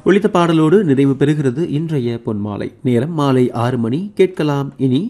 ஒளித்த பாடலோடு நிறைவு பெறுகிறது இன்றைய பொன்மாலை நேரம் மாலை ஆறு மணி கேட்கலாம் இனி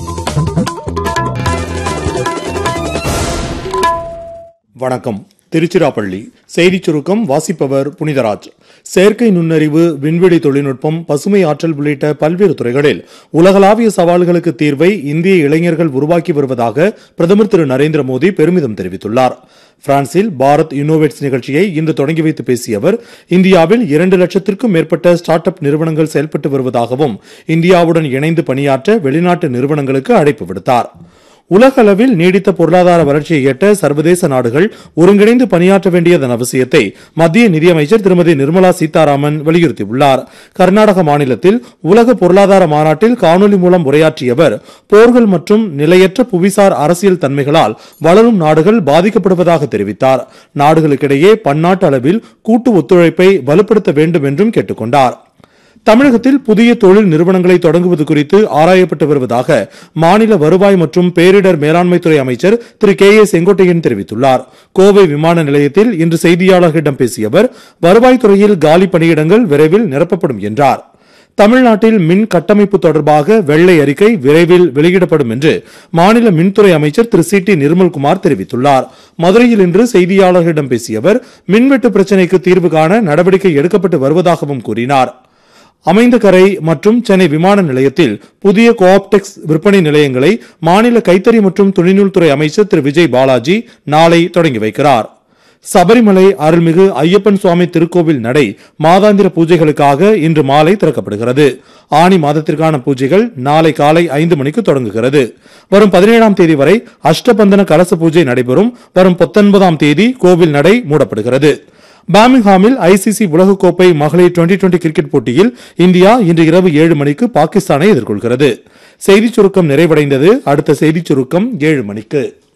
வணக்கம் திருச்சிராப்பள்ளி செய்திச் சுருக்கம் வாசிப்பவர் புனிதராஜ் செயற்கை நுண்ணறிவு விண்வெளி தொழில்நுட்பம் பசுமை ஆற்றல் உள்ளிட்ட பல்வேறு துறைகளில் உலகளாவிய சவால்களுக்கு தீர்வை இந்திய இளைஞர்கள் உருவாக்கி வருவதாக பிரதமர் திரு நரேந்திர மோடி பெருமிதம் தெரிவித்துள்ளார் பிரான்சில் பாரத் இன்னோவேட்ஸ் நிகழ்ச்சியை இன்று தொடங்கி வைத்து பேசிய அவர் இந்தியாவில் இரண்டு லட்சத்திற்கும் மேற்பட்ட ஸ்டார்ட் அப் நிறுவனங்கள் செயல்பட்டு வருவதாகவும் இந்தியாவுடன் இணைந்து பணியாற்ற வெளிநாட்டு நிறுவனங்களுக்கு அழைப்பு விடுத்தார் உலக அளவில் நீடித்த பொருளாதார வளர்ச்சியை எட்ட சர்வதேச நாடுகள் ஒருங்கிணைந்து பணியாற்ற வேண்டியதன் அவசியத்தை மத்திய நிதியமைச்சர் திருமதி நிர்மலா சீதாராமன் வலியுறுத்தியுள்ளார் கர்நாடக மாநிலத்தில் உலக பொருளாதார மாநாட்டில் காணொலி மூலம் உரையாற்றிய அவர் போர்கள் மற்றும் நிலையற்ற புவிசார் அரசியல் தன்மைகளால் வளரும் நாடுகள் பாதிக்கப்படுவதாக தெரிவித்தார் நாடுகளுக்கிடையே பன்னாட்டு அளவில் கூட்டு ஒத்துழைப்பை வலுப்படுத்த வேண்டும் என்றும் கேட்டுக்கொண்டார் தமிழகத்தில் புதிய தொழில் நிறுவனங்களை தொடங்குவது குறித்து ஆராயப்பட்டு வருவதாக மாநில வருவாய் மற்றும் பேரிடர் மேலாண்மைத்துறை அமைச்சர் திரு கே ஏ செங்கோட்டையன் தெரிவித்துள்ளார் கோவை விமான நிலையத்தில் இன்று செய்தியாளர்களிடம் பேசிய அவர் வருவாய்த்துறையில் காலி பணியிடங்கள் விரைவில் நிரப்பப்படும் என்றார் தமிழ்நாட்டில் மின் கட்டமைப்பு தொடர்பாக வெள்ளை அறிக்கை விரைவில் வெளியிடப்படும் என்று மாநில மின்துறை அமைச்சர் திரு சி டி நிர்மல்குமார் தெரிவித்துள்ளார் மதுரையில் இன்று செய்தியாளர்களிடம் பேசிய அவர் மின்வெட்டு பிரச்சினைக்கு தீர்வு காண நடவடிக்கை எடுக்கப்பட்டு வருவதாகவும் கூறினார் அமைந்தகரை மற்றும் சென்னை விமான நிலையத்தில் புதிய கோஆப்டெக்ஸ் விற்பனை நிலையங்களை மாநில கைத்தறி மற்றும் துணிநூல்துறை அமைச்சர் திரு விஜய் பாலாஜி நாளை தொடங்கி வைக்கிறார் சபரிமலை அருள்மிகு ஐயப்பன் சுவாமி திருக்கோவில் நடை மாதாந்திர பூஜைகளுக்காக இன்று மாலை திறக்கப்படுகிறது ஆனி மாதத்திற்கான பூஜைகள் நாளை காலை ஐந்து மணிக்கு தொடங்குகிறது வரும் பதினேழாம் தேதி வரை அஷ்டபந்தன கலச பூஜை நடைபெறும் வரும் பத்தொன்பதாம் தேதி கோவில் நடை மூடப்படுகிறது பாமிங்ஹாமில் ஐசிசி உலகக்கோப்பை மகளிர் டுவெண்டி டுவெண்டி கிரிக்கெட் போட்டியில் இந்தியா இன்று இரவு ஏழு மணிக்கு பாகிஸ்தானை எதிர்கொள்கிறது செய்திச் சுருக்கம் நிறைவடைந்தது அடுத்த செய்திச் சுருக்கம் ஏழு மணிக்கு